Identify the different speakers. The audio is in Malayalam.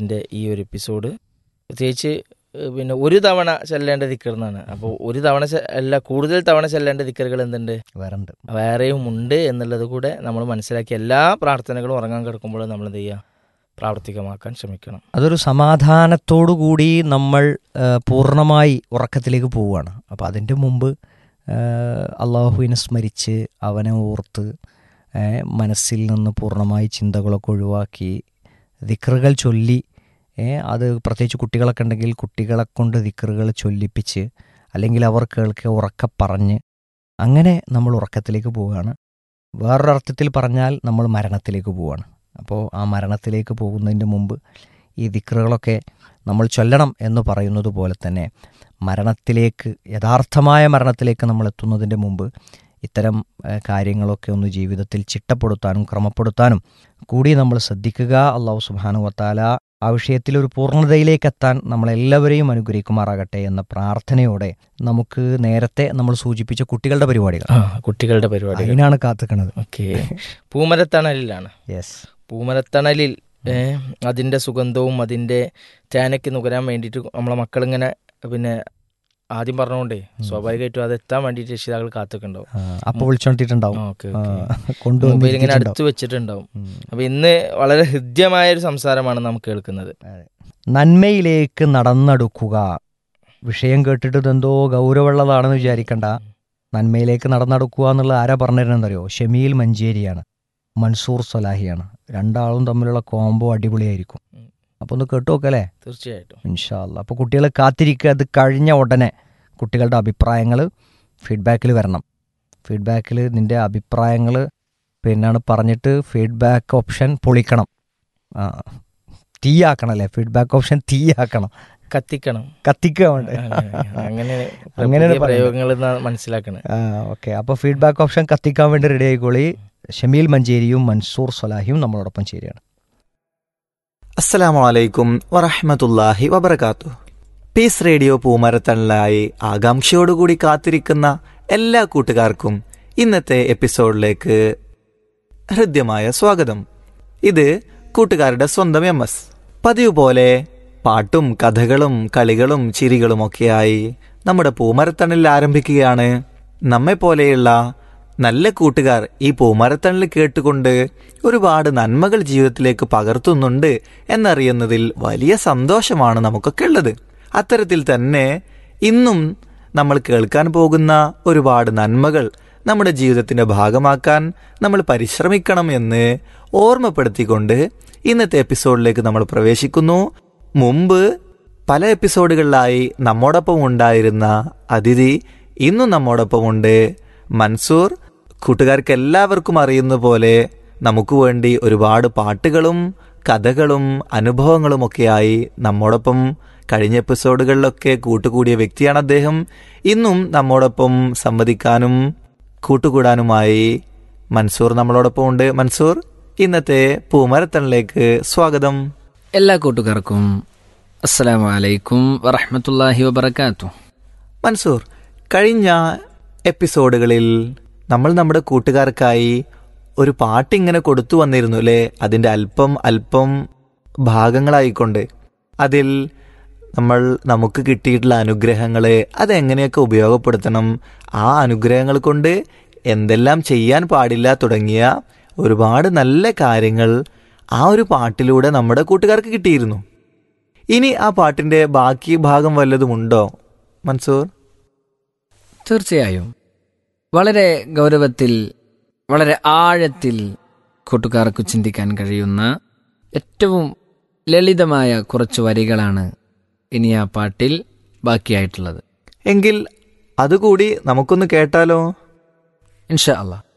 Speaker 1: ഇന്നത്തെ ഈ ഒരു എപ്പിസോഡ് പ്രത്യേകിച്ച് ഏഹ്, പിന്നെ ഒരു തവണ ചെല്ലേണ്ട ദിക്കറെന്നാണ് അപ്പോൾ ഒരു തവണ ചെ- അല്ല കൂടുതൽ തവണ ചെല്ലേണ്ട ദിക്കറുകൾ എന്തുണ്ട്
Speaker 2: വേറുണ്ട്
Speaker 1: വേറെയും ഉണ്ട് എന്നുള്ളത് കൂടെ നമ്മൾ മനസ്സിലാക്കി എല്ലാ പ്രാർത്ഥനകളും ഉറങ്ങാൻ കിടക്കുമ്പോൾ നമ്മൾ എന്ത് ചെയ്യുക പ്രാവർത്തികമാക്കാൻ ശ്രമിക്കണം
Speaker 2: അതൊരു സമാധാനത്തോടു കൂടി നമ്മൾ ആ, പൂർണ്ണമായി ഉറക്കത്തിലേക്ക് പോവുകയാണ് അപ്പോൾ അതിൻ്റെ മുമ്പ് ആ, അള്ളാഹുവിനെ സ്മരിച്ച് അവനെ ഓർത്ത് ഏ, മനസ്സിൽ നിന്ന് പൂർണ്ണമായി ചിന്തകളൊക്കെ ഒഴിവാക്കി ദിക്റുകൾ ചൊല്ലി ഏ, അത് പ്രത്യേകിച്ച് കുട്ടികളൊക്കെ ഉണ്ടെങ്കിൽ കുട്ടികളെ കൊണ്ട് ദിക്റുകൾ ചൊല്ലിപ്പിച്ച് അല്ലെങ്കിൽ അവർ കേൾക്കെ ഉറക്കെ പറഞ്ഞ് അങ്ങനെ നമ്മൾ ഉറക്കത്തിലേക്ക് പോവുകയാണ് വേറൊരർത്ഥത്തിൽ പറഞ്ഞാൽ നമ്മൾ മരണത്തിലേക്ക് പോവുകയാണ് അപ്പോൾ ആ മരണത്തിലേക്ക് പോകുന്നതിൻ്റെ മുമ്പ് ഈ ദിക്റുകളൊക്കെ നമ്മൾ ചൊല്ലണം എന്ന് പറയുന്നത് പോലെ തന്നെ മരണത്തിലേക്ക് യഥാർത്ഥമായ മരണത്തിലേക്ക് നമ്മൾ എത്തുന്നതിൻ്റെ മുമ്പ് ഇത്തരം ഏഹ്, കാര്യങ്ങളൊക്കെ ഒന്ന് ജീവിതത്തിൽ ചിട്ടപ്പെടുത്താനും ക്രമപ്പെടുത്താനും കൂടി നമ്മൾ ശ്രദ്ധിക്കുക അള്ളാഹു സുബാനു വത്താല ആ വിഷയത്തിൽ ഒരു പൂർണ്ണതയിലേക്ക് എത്താൻ നമ്മളെല്ലാവരെയും അനുഗ്രഹിക്കുമാറാകട്ടെ എന്ന പ്രാർത്ഥനയോടെ നമുക്ക് നേരത്തെ നമ്മൾ സൂചിപ്പിച്ച കുട്ടികളുടെ പരിപാടികൾ
Speaker 1: ആ കുട്ടികളുടെ പരിപാടികൾ
Speaker 2: അതിനാണ് കാത്തുക്കണത്
Speaker 1: ഓക്കെ പൂമരത്തണലിലാണ്
Speaker 2: യെസ്
Speaker 1: പൂമരത്തണലിൽ ഏ, അതിൻ്റെ സുഗന്ധവും അതിൻ്റെ തേനയ്ക്ക് നുകരാൻ വേണ്ടിയിട്ട് നമ്മളെ മക്കളിങ്ങനെ പിന്നെ ആദ്യം പറഞ്ഞുകൊണ്ടേ സ്വാഭാവികമായിട്ടും അത് എത്താൻ വേണ്ടിയിട്ട് രക്ഷിതാക്കൾ കാത്തുക്കുണ്ടാവും
Speaker 2: അപ്പോൾ വിളിച്ചോണ്ടിട്ടുണ്ടാവും
Speaker 1: ഓക്കെ
Speaker 2: ആ,
Speaker 1: ഓക്കെ
Speaker 2: കൊണ്ടുവന്ന്
Speaker 1: മൊബൈൽ ഇങ്ങനെ
Speaker 2: ഇരുത്തിയിട്ടുണ്ടാവും.
Speaker 1: അടുത്ത് വെച്ചിട്ടുണ്ടാവും
Speaker 2: ഉം.
Speaker 1: അപ്പൊ ഇന്ന് വളരെ ഹൃദ്യമായ ഒരു സംസാരമാണ് നാം കേൾക്കുന്നത്
Speaker 2: നന്മയിലേക്ക് നടന്നെടുക്കുക വിഷയം കേട്ടിട്ട് ഇതെന്തോ ഗൗരവമുള്ളതാണെന്ന് വിചാരിക്കണ്ട നന്മയിലേക്ക് നടന്നെടുക്കുക എന്നുള്ള ആരാ പറഞ്ഞിരുന്നെന്നറിയോ ഷമീൽ മഞ്ചേരിയാണ് മൻസൂർ സലാഹിയാണ് രണ്ടാളും തമ്മിലുള്ള കോംബോ അടിപൊളിയായിരിക്കും
Speaker 1: ഉം.
Speaker 2: അപ്പോൾ ഒന്ന് കേട്ടു നോക്കല്ലേ
Speaker 1: തീർച്ചയായിട്ടും
Speaker 2: ഇൻഷാല്ല അപ്പോൾ കുട്ടികൾ കാത്തിരിക്കുക അത് കഴിഞ്ഞ ഉടനെ കുട്ടികളുടെ അഭിപ്രായങ്ങൾ ഫീഡ്ബാക്കിൽ വരണം ഫീഡ്ബാക്കിൽ നിൻ്റെ അഭിപ്രായങ്ങൾ പിന്നാണ് പറഞ്ഞിട്ട് ഫീഡ്ബാക്ക് ഓപ്ഷൻ പൊളിക്കണം ആ തീ ആക്കണം അല്ലേ ഫീഡ്ബാക്ക് ഓപ്ഷൻ തീ ആക്കണം
Speaker 1: കത്തിക്കണം
Speaker 2: കത്തിക്കുക വേണ്ട
Speaker 1: അങ്ങനെ
Speaker 2: അങ്ങനെയാണ്
Speaker 1: പുതിയ പ്രയോഗങ്ങൾ മനസ്സിലാക്കണേ
Speaker 2: ആ ഓക്കെ അപ്പോൾ ഫീഡ്ബാക്ക് ഓപ്ഷൻ കത്തിക്കാൻ വേണ്ടി റെഡി ആയിക്കോളി ഷമീൽ മഞ്ചേരിയും മൻസൂർ സലാഹിയും നമ്മളോടൊപ്പം ചേരുകയാണ്
Speaker 3: അസ്സലാമു അലൈക്കും വറഹ്മത്തുള്ളാഹി വബർക്കാത്തു പീസ് റേഡിയോ പൂമരത്തണലായി ആകാംക്ഷയോടുകൂടി കാത്തിരിക്കുന്ന എല്ലാ കൂട്ടുകാർക്കും ഇന്നത്തെ എപ്പിസോഡിലേക്ക് ഹൃദ്യമായ സ്വാഗതം ഇത് കൂട്ടുകാരുടെ സ്വന്തം എം എസ് പതിവ് പോലെ പാട്ടും കഥകളും കളികളും ചിരികളുമൊക്കെയായി നമ്മുടെ പൂമരത്തണലിൽ ആരംഭിക്കുകയാണ് നമ്മെപ്പോലെയുള്ള നല്ല കൂട്ടുകാർ ഈ പൂമരത്തണൽ കേട്ടുകൊണ്ട് ഒരുപാട് നന്മകൾ ജീവിതത്തിലേക്ക് പകർത്തുന്നുണ്ട് എന്നറിയുന്നതിൽ വലിയ സന്തോഷമാണ് നമുക്കൊക്കെ ഉള്ളത് അത്തരത്തിൽ തന്നെ ഇന്നും നമ്മൾ കേൾക്കാൻ പോകുന്ന ഒരുപാട് നന്മകൾ നമ്മുടെ ജീവിതത്തിന്റെ ഭാഗമാക്കാൻ നമ്മൾ പരിശ്രമിക്കണം എന്ന് ഓർമ്മപ്പെടുത്തിക്കൊണ്ട് ഇന്നത്തെ എപ്പിസോഡിലേക്ക് നമ്മൾ പ്രവേശിക്കുന്നു മുമ്പ് പല എപ്പിസോഡുകളിലായി നമ്മോടൊപ്പം ഉണ്ടായിരുന്ന അതിഥി ഇന്നും നമ്മോടൊപ്പമുണ്ട് മൻസൂർ കൂട്ടുകാർക്ക് എല്ലാവർക്കും അറിയുന്ന പോലെ നമുക്ക് വേണ്ടി ഒരുപാട് പാട്ടുകളും കഥകളും അനുഭവങ്ങളുമൊക്കെയായി നമ്മോടൊപ്പം കഴിഞ്ഞ എപ്പിസോഡുകളിലൊക്കെ കൂട്ടുകൂടിയ വ്യക്തിയാണ് അദ്ദേഹം ഇന്നും നമ്മോടൊപ്പം സംവദിക്കാനും കൂട്ടുകൂടാനുമായി മൻസൂർ നമ്മളോടൊപ്പം ഉണ്ട് മൻസൂർ ഇന്നത്തെ പൂമരത്തണിലേക്ക് സ്വാഗതം
Speaker 4: എല്ലാ കൂട്ടുകാർക്കും അസ്സലാമു അലൈക്കും വറഹ്മത്തുള്ളാഹി വബറകാത്തു
Speaker 3: മൻസൂർ കഴിഞ്ഞ എപ്പിസോഡുകളിൽ നമ്മൾ നമ്മുടെ കൂട്ടുകാർക്കായി ഒരു പാട്ടിങ്ങനെ കൊടുത്തു വന്നിരുന്നു അല്ലേ അതിൻ്റെ അല്പം അല്പം ഭാഗങ്ങളായിക്കൊണ്ട് അതിൽ നമ്മൾ നമുക്ക് കിട്ടിയിട്ടുള്ള അനുഗ്രഹങ്ങളെ അതെങ്ങനെയൊക്കെ ഉപയോഗപ്പെടുത്തണം ആ അനുഗ്രഹങ്ങൾ കൊണ്ട് എന്തെല്ലാം ചെയ്യാൻ പാടില്ല തുടങ്ങിയ ഒരുപാട് നല്ല കാര്യങ്ങൾ ആ ഒരു പാട്ടിലൂടെ നമ്മുടെ കൂട്ടുകാർക്ക് കിട്ടിയിരുന്നു ഇനി ആ പാട്ടിന്റെ ബാക്കി ഭാഗം വല്ലതുമുണ്ടോ മൻസൂർ
Speaker 4: തീർച്ചയായും വളരെ ഗൗരവത്തിൽ വളരെ ആഴത്തിൽ കൂട്ടുകാർക്ക് ചിന്തിക്കാൻ കഴിയുന്ന ഏറ്റവും ലളിതമായ കുറച്ച് വരികളാണ് ഇനി ആ പാട്ടിൽ ബാക്കിയായിട്ടുള്ളത്
Speaker 3: എങ്കിൽ അതുകൂടി നമുക്കൊന്ന് കേട്ടാലോ
Speaker 4: ഇൻഷാ അള്ളാഹ്